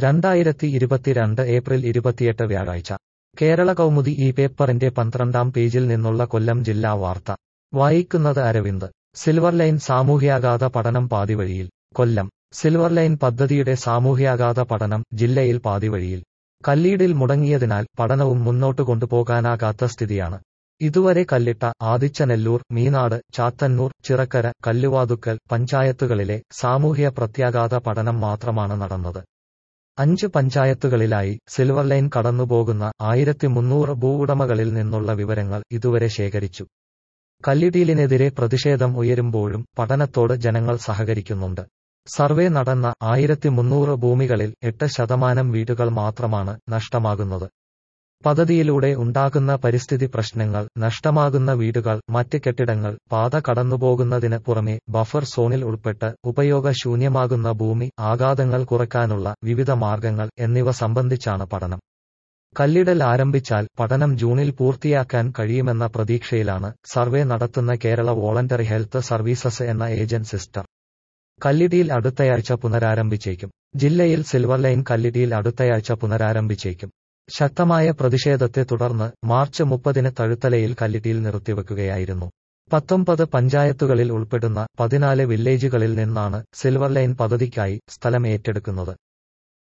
രണ്ടായിരത്തി ഇരുപത്തിരണ്ട് ഏപ്രിൽ ഇരുപത്തിയെട്ട് വ്യാഴാഴ്ച കേരള കൗമുദി ഈ പേപ്പറിന്റെ പന്ത്രണ്ടാം പേജിൽ നിന്നുള്ള കൊല്ലം ജില്ലാ വാർത്ത വായിക്കുന്നത് അരവിന്ദ് സിൽവർ ലൈൻ സാമൂഹ്യാഘാത പഠനം പാതിവഴിയിൽ കൊല്ലം സിൽവർ ലൈൻ പദ്ധതിയുടെ സാമൂഹ്യാഘാത പഠനം ജില്ലയിൽ പാതിവഴിയിൽ കല്ലീടിൽ മുടങ്ങിയതിനാൽ പഠനവും മുന്നോട്ട് കൊണ്ടുപോകാനാകാത്ത സ്ഥിതിയാണ് ഇതുവരെ കല്ലിട്ട ആദിച്ചനെല്ലൂർ മീനാട് ചാത്തന്നൂർ ചിറക്കര കല്ലുവാതുക്കൽ പഞ്ചായത്തുകളിലെ സാമൂഹ്യ പ്രത്യാഘാത പഠനം മാത്രമാണ് നടന്നത് അഞ്ച് പഞ്ചായത്തുകളിലായി സിൽവർ ലൈൻ കടന്നുപോകുന്ന ആയിരത്തി മുന്നൂറ് ഭൂവുടമകളിൽ നിന്നുള്ള വിവരങ്ങൾ ഇതുവരെ ശേഖരിച്ചു കല്ലിടീലിനെതിരെ പ്രതിഷേധം ഉയരുമ്പോഴും പഠനത്തോട് ജനങ്ങൾ സഹകരിക്കുന്നുണ്ട് സർവേ നടന്ന ആയിരത്തി മുന്നൂറ് ഭൂമികളിൽ എട്ട് ശതമാനം വീടുകൾ മാത്രമാണ് നഷ്ടമാകുന്നത് പദ്ധതിയിലൂടെ ഉണ്ടാകുന്ന പരിസ്ഥിതി പ്രശ്നങ്ങൾ നഷ്ടമാകുന്ന വീടുകൾ മറ്റ് കെട്ടിടങ്ങൾ പാത കടന്നുപോകുന്നതിന് പുറമെ ബഫർ സോണിൽ ഉൾപ്പെട്ട് ഉപയോഗശൂന്യമാകുന്ന ഭൂമി ആഘാതങ്ങൾ കുറയ്ക്കാനുള്ള വിവിധ മാർഗങ്ങൾ എന്നിവ സംബന്ധിച്ചാണ് പഠനം കല്ലിടൽ ആരംഭിച്ചാൽ പഠനം ജൂണിൽ പൂർത്തിയാക്കാൻ കഴിയുമെന്ന പ്രതീക്ഷയിലാണ് സർവേ നടത്തുന്ന കേരള വോളണ്ടറി ഹെൽത്ത് സർവീസസ് എന്ന ഏജൻസി സിസ്റ്റർ കല്ലിടിയിൽ അടുത്തയാഴ്ച പുനരാരംഭിച്ചേക്കും ജില്ലയിൽ സിൽവർ ലൈൻ കല്ലിടിയിൽ അടുത്തയാഴ്ച പുനരാരംഭിച്ചേക്കും ശക്തമായ പ്രതിഷേധത്തെ തുടർന്ന് മാർച്ച് മുപ്പതിന് തഴുത്തലയിൽ കല്ലിടിയിൽ നിർത്തിവെക്കുകയായിരുന്നു പത്തൊമ്പത് പഞ്ചായത്തുകളിൽ ഉൾപ്പെടുന്ന പതിനാല് വില്ലേജുകളിൽ നിന്നാണ് സിൽവർ ലൈൻ പദ്ധതിക്കായി സ്ഥലം ഏറ്റെടുക്കുന്നത്